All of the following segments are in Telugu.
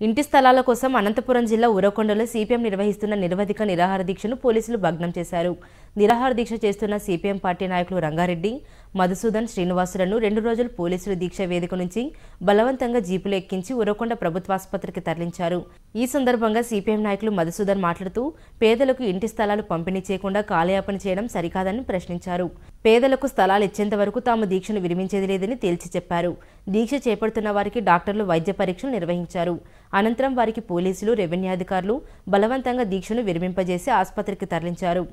ఇంటి స్థలాల కోసం అనంతపురం జిల్లా ఉరవకొండలో సిపిఎం నిర్వహిస్తున్న నిరవధిక నిరాహార దీక్షను పోలీసులు భగ్నం చేశారు నిరాహార దీక్ష చేస్తున్న సిపిఎం పార్టీ నాయకులు రంగారెడ్డి మధుసూదన్ శ్రీనివాసులను రెండు రోజులు పోలీసులు దీక్ష వేదిక నుంచి బలవంతంగా జీపులు ఎక్కించి ఉరవకొండ ప్రభుత్వాసుపత్రికి తరలించారు ఈ సందర్భంగా సిపిఎం నాయకులు మధుసూదన్ మాట్లాడుతూ పేదలకు ఇంటి స్థలాలు పంపిణీ చేయకుండా కాలయాపన చేయడం సరికాదని ప్రశ్నించారు పేదలకు స్థలాలు ఇచ్చేంత వరకు తాము దీక్షను విరమించేది లేదని తేల్చి చెప్పారు దీక్ష చేపడుతున్న వారికి డాక్టర్లు వైద్య పరీక్షలు నిర్వహించారు అనంతరం వారికి పోలీసులు రెవెన్యూ అధికారులు బలవంతంగా దీక్షను విరమింపజేసి ఆసుపత్రికి తరలించారు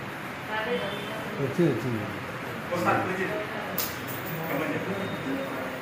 వచ్చింది వచ్చింది